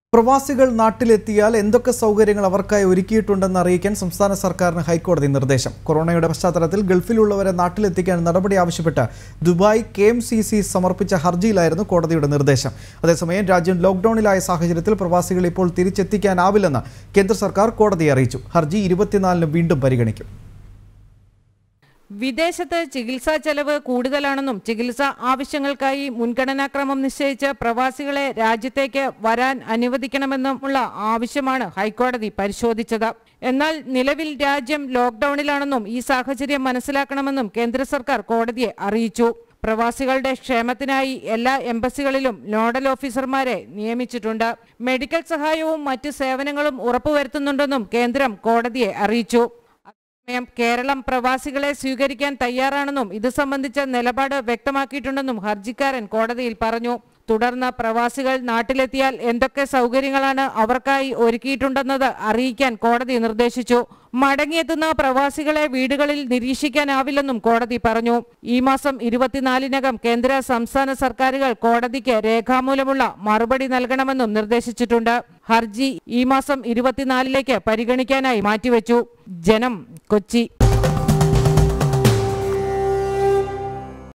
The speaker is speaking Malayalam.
പ്രവാസികൾ നാട്ടിലെത്തിയാൽ എന്തൊക്കെ സൗകര്യങ്ങൾ അവർക്കായി ഒരുക്കിയിട്ടുണ്ടെന്ന് അറിയിക്കാൻ സംസ്ഥാന സർക്കാരിന് ഹൈക്കോടതി നിർദ്ദേശം കൊറോണയുടെ പശ്ചാത്തലത്തിൽ ഗൾഫിലുള്ളവരെ നാട്ടിലെത്തിക്കാൻ നടപടി ആവശ്യപ്പെട്ട് Dubai K M C C സമർപ്പിച്ച ഹർജിയിലായിരുന്നു കോടതിയുടെ നിർദ്ദേശം അതേസമയം രാജ്യം ലോക്ഡൌണിലായ സാഹചര്യത്തിൽ പ്രവാസികൾ ഇപ്പോൾ തിരിച്ചെത്തിക്കാനാവില്ലെന്ന് കേന്ദ്ര സർക്കാർ കോടതിയെ അറിയിച്ചു ഹർജി ഇരുപത്തിനാലിന് വീണ്ടും പരിഗണിക്കും വിദേശത്ത് ചികിത്സാ ചെലവ് കൂടുതലാണെന്നും ചികിത്സാ ആവശ്യങ്ങൾക്കായി മുൻഗണനാക്രമം നിശ്ചയിച്ച് പ്രവാസികളെ രാജ്യത്തേക്ക് വരാൻ അനുവദിക്കണമെന്നുമുള്ള ആവശ്യമാണ് ഹൈക്കോടതി പരിശോധിച്ചത് എന്നാൽ നിലവിൽ രാജ്യം ലോക്ഡൌണിലാണെന്നും ഈ സാഹചര്യം മനസ്സിലാക്കണമെന്നും കേന്ദ്ര സർക്കാർ കോടതിയെ അറിയിച്ചു പ്രവാസികളുടെ ക്ഷേമത്തിനായി എല്ലാ എംബസികളിലും നോഡൽ ഓഫീസർമാരെ നിയമിച്ചിട്ടുണ്ട് മെഡിക്കൽ സഹായവും മറ്റ് സേവനങ്ങളും ഉറപ്പുവരുത്തുന്നുണ്ടെന്നും കേന്ദ്രം കോടതിയെ അറിയിച്ചു സമയം കേരളം പ്രവാസികളെ സ്വീകരിക്കാൻ തയ്യാറാണെന്നും ഇത് സംബന്ധിച്ച നിലപാട് വ്യക്തമാക്കിയിട്ടുണ്ടെന്നും ഹർജിക്കാരൻ കോടതിയിൽ പറഞ്ഞു തുടർന്ന് പ്രവാസികൾ നാട്ടിലെത്തിയാൽ എന്തൊക്കെ സൗകര്യങ്ങളാണ് അവർക്കായി ഒരുക്കിയിട്ടുണ്ടെന്നത് അറിയിക്കാൻ കോടതി നിർദ്ദേശിച്ചു മടങ്ങിയെത്തുന്ന പ്രവാസികളെ വീടുകളിൽ നിരീക്ഷിക്കാനാവില്ലെന്നും കോടതി പറഞ്ഞു ഈ മാസം ഇരുപത്തിനാലിനകം കേന്ദ്ര സംസ്ഥാന സർക്കാരുകൾ കോടതിക്ക് രേഖാമൂലമുള്ള മറുപടി നൽകണമെന്നും നിർദ്ദേശിച്ചിട്ടുണ്ട് ഹർജി ഈ മാസം ഇരുപത്തിനാലിലേക്ക് പരിഗണിക്കാനായി മാറ്റിവെച്ചു ജനം കൊച്ചി